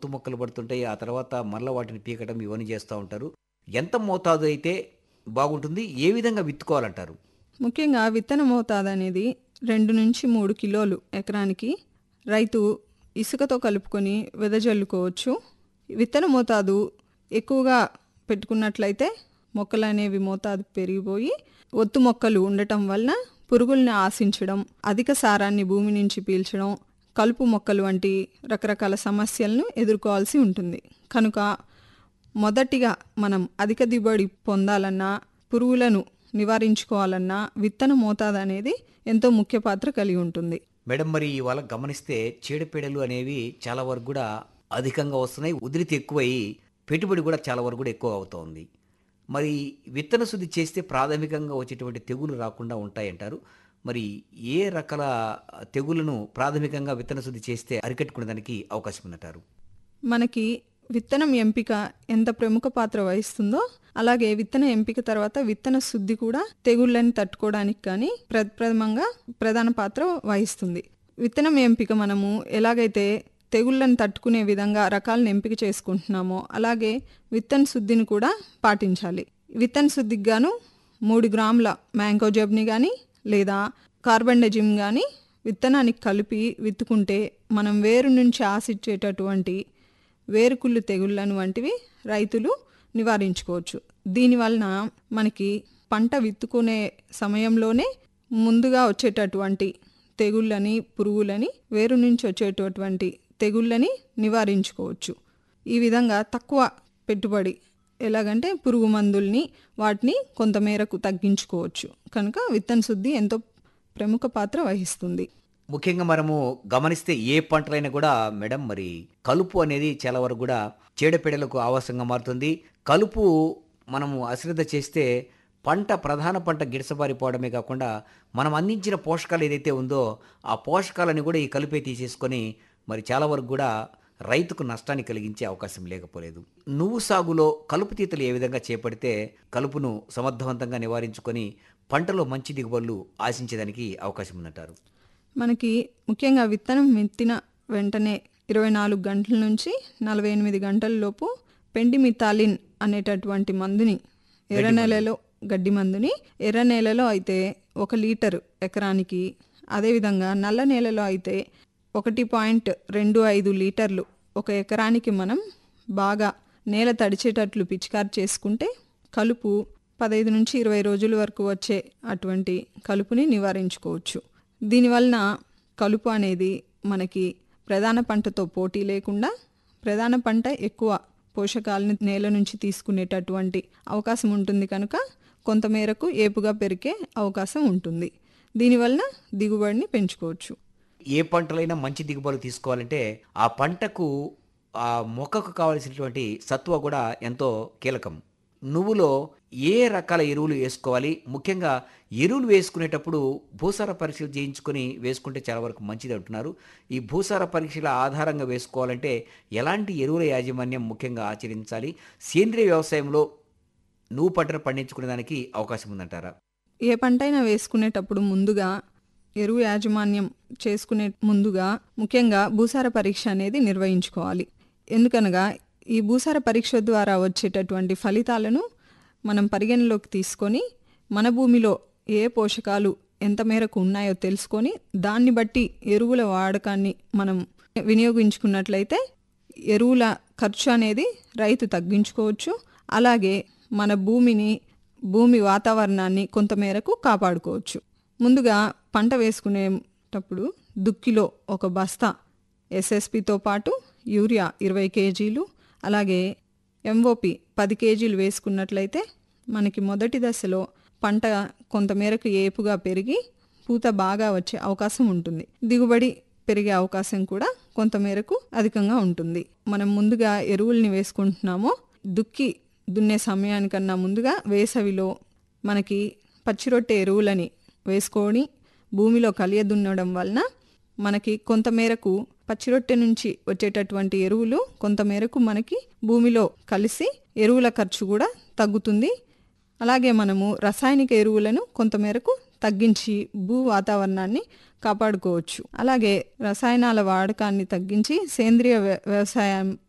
మొక్కలు పడుతుంటాయి ఆ తర్వాత మరల వాటిని పీకడం ఇవన్నీ చేస్తూ ఉంటారు ఎంత మోతాదు అయితే బాగుంటుంది ఏ విధంగా విత్తుకోవాలంటారు ముఖ్యంగా విత్తన మోతాదు అనేది రెండు నుంచి మూడు కిలోలు ఎకరానికి రైతు ఇసుకతో కలుపుకొని వెదజల్లుకోవచ్చు విత్తన మోతాదు ఎక్కువగా పెట్టుకున్నట్లయితే మొక్కలు అనేవి మోతాదు పెరిగిపోయి ఒత్తు మొక్కలు ఉండటం వలన పురుగుల్ని ఆశించడం అధిక సారాన్ని భూమి నుంచి పీల్చడం కలుపు మొక్కలు వంటి రకరకాల సమస్యలను ఎదుర్కోవాల్సి ఉంటుంది కనుక మొదటిగా మనం అధిక దిగుబడి పొందాలన్నా పురుగులను నివారించుకోవాలన్నా విత్తన మోతాదు అనేది ఎంతో ముఖ్య పాత్ర కలిగి ఉంటుంది మేడం మరి ఇవాళ గమనిస్తే చీడపీడలు అనేవి చాలా వరకు కూడా అధికంగా వస్తున్నాయి ఉధృతి ఎక్కువై పెట్టుబడి కూడా చాలా వరకు కూడా ఎక్కువ అవుతోంది మరి విత్తన శుద్ధి చేస్తే ప్రాథమికంగా వచ్చేటువంటి తెగులు రాకుండా ఉంటాయంటారు మరి ఏ రకాల తెగులను ప్రాథమికంగా విత్తన శుద్ధి చేస్తే అరికట్టుకునేదానికి అవకాశం ఉందంటారు మనకి విత్తనం ఎంపిక ఎంత ప్రముఖ పాత్ర వహిస్తుందో అలాగే విత్తన ఎంపిక తర్వాత విత్తన శుద్ధి కూడా తెగుళ్ళని తట్టుకోవడానికి కానీ ప్రప్రథమంగా ప్రధాన పాత్ర వహిస్తుంది విత్తనం ఎంపిక మనము ఎలాగైతే తెగుళ్ళని తట్టుకునే విధంగా రకాలను ఎంపిక చేసుకుంటున్నామో అలాగే విత్తన శుద్ధిని కూడా పాటించాలి విత్తన శుద్ధికి గాను మూడు గ్రాముల మ్యాంగో జబ్ని కానీ లేదా కార్బన్ డజిమ్ కానీ విత్తనానికి కలిపి విత్తుకుంటే మనం వేరు నుంచి ఆశించేటటువంటి వేరుకుళ్ళు తెగుళ్ళను వంటివి రైతులు నివారించుకోవచ్చు దీనివలన మనకి పంట విత్తుకునే సమయంలోనే ముందుగా వచ్చేటటువంటి తెగుళ్ళని పురుగులని వేరు నుంచి వచ్చేటటువంటి తెగుళ్ళని నివారించుకోవచ్చు ఈ విధంగా తక్కువ పెట్టుబడి ఎలాగంటే పురుగు మందుల్ని వాటిని కొంతమేరకు తగ్గించుకోవచ్చు కనుక విత్తన శుద్ధి ఎంతో ప్రముఖ పాత్ర వహిస్తుంది ముఖ్యంగా మనము గమనిస్తే ఏ పంటలైనా కూడా మేడం మరి కలుపు అనేది చాలా వరకు కూడా చీడపీడలకు ఆవాసంగా మారుతుంది కలుపు మనము అశ్రద్ధ చేస్తే పంట ప్రధాన పంట గిడసబారిపోవడమే కాకుండా మనం అందించిన పోషకాలు ఏదైతే ఉందో ఆ పోషకాలని కూడా ఈ కలుపే తీసేసుకొని మరి చాలా వరకు కూడా రైతుకు నష్టాన్ని కలిగించే అవకాశం లేకపోలేదు నువ్వు సాగులో కలుపు తీతలు ఏ విధంగా చేపడితే కలుపును సమర్థవంతంగా నివారించుకొని పంటలో మంచి దిగుబడులు ఆశించేదానికి అవకాశం ఉందంటారు మనకి ముఖ్యంగా విత్తనం విత్తిన వెంటనే ఇరవై నాలుగు గంటల నుంచి నలభై ఎనిమిది గంటల లోపు పెండిమిథాలిన్ అనేటటువంటి మందుని ఎర్ర నెలలో గడ్డి మందుని ఎర్ర నేలలో అయితే ఒక లీటర్ ఎకరానికి అదేవిధంగా నల్ల నేలలో అయితే ఒకటి పాయింట్ రెండు ఐదు లీటర్లు ఒక ఎకరానికి మనం బాగా నేల తడిచేటట్లు పిచికారి చేసుకుంటే కలుపు పదహైదు నుంచి ఇరవై రోజుల వరకు వచ్చే అటువంటి కలుపుని నివారించుకోవచ్చు దీనివలన కలుపు అనేది మనకి ప్రధాన పంటతో పోటీ లేకుండా ప్రధాన పంట ఎక్కువ పోషకాలను నేల నుంచి తీసుకునేటటువంటి అవకాశం ఉంటుంది కనుక కొంతమేరకు ఏపుగా పెరిగే అవకాశం ఉంటుంది దీనివలన దిగుబడిని పెంచుకోవచ్చు ఏ పంటలైనా మంచి దిగుబడులు తీసుకోవాలంటే ఆ పంటకు ఆ మొక్కకు కావలసినటువంటి సత్వ కూడా ఎంతో కీలకం నువ్వులో ఏ రకాల ఎరువులు వేసుకోవాలి ముఖ్యంగా ఎరువులు వేసుకునేటప్పుడు భూసార పరీక్షలు చేయించుకొని వేసుకుంటే చాలా వరకు మంచిది అంటున్నారు ఈ భూసార పరీక్షల ఆధారంగా వేసుకోవాలంటే ఎలాంటి ఎరువుల యాజమాన్యం ముఖ్యంగా ఆచరించాలి సేంద్రియ వ్యవసాయంలో నువ్వు పంటను పండించుకునే దానికి అవకాశం ఉందంటారా ఏ పంటైనా వేసుకునేటప్పుడు ముందుగా ఎరువు యాజమాన్యం చేసుకునే ముందుగా ముఖ్యంగా భూసార పరీక్ష అనేది నిర్వహించుకోవాలి ఎందుకనగా ఈ భూసార పరీక్ష ద్వారా వచ్చేటటువంటి ఫలితాలను మనం పరిగణలోకి తీసుకొని మన భూమిలో ఏ పోషకాలు ఎంత మేరకు ఉన్నాయో తెలుసుకొని దాన్ని బట్టి ఎరువుల వాడకాన్ని మనం వినియోగించుకున్నట్లయితే ఎరువుల ఖర్చు అనేది రైతు తగ్గించుకోవచ్చు అలాగే మన భూమిని భూమి వాతావరణాన్ని కొంతమేరకు కాపాడుకోవచ్చు ముందుగా పంట వేసుకునేటప్పుడు దుక్కిలో ఒక బస్తా ఎస్ఎస్పితో పాటు యూరియా ఇరవై కేజీలు అలాగే ఎంఓపి పది కేజీలు వేసుకున్నట్లయితే మనకి మొదటి దశలో పంట కొంతమేరకు ఏపుగా పెరిగి పూత బాగా వచ్చే అవకాశం ఉంటుంది దిగుబడి పెరిగే అవకాశం కూడా కొంతమేరకు అధికంగా ఉంటుంది మనం ముందుగా ఎరువుల్ని వేసుకుంటున్నామో దుక్కి దున్నే సమయానికన్నా ముందుగా వేసవిలో మనకి పచ్చిరొట్టె ఎరువులని వేసుకొని భూమిలో కలియ దున్నడం వలన మనకి కొంతమేరకు పచ్చిరొట్టె నుంచి వచ్చేటటువంటి ఎరువులు కొంతమేరకు మనకి భూమిలో కలిసి ఎరువుల ఖర్చు కూడా తగ్గుతుంది అలాగే మనము రసాయనిక ఎరువులను కొంతమేరకు తగ్గించి భూ వాతావరణాన్ని కాపాడుకోవచ్చు అలాగే రసాయనాల వాడకాన్ని తగ్గించి సేంద్రియ వ్యవసాయం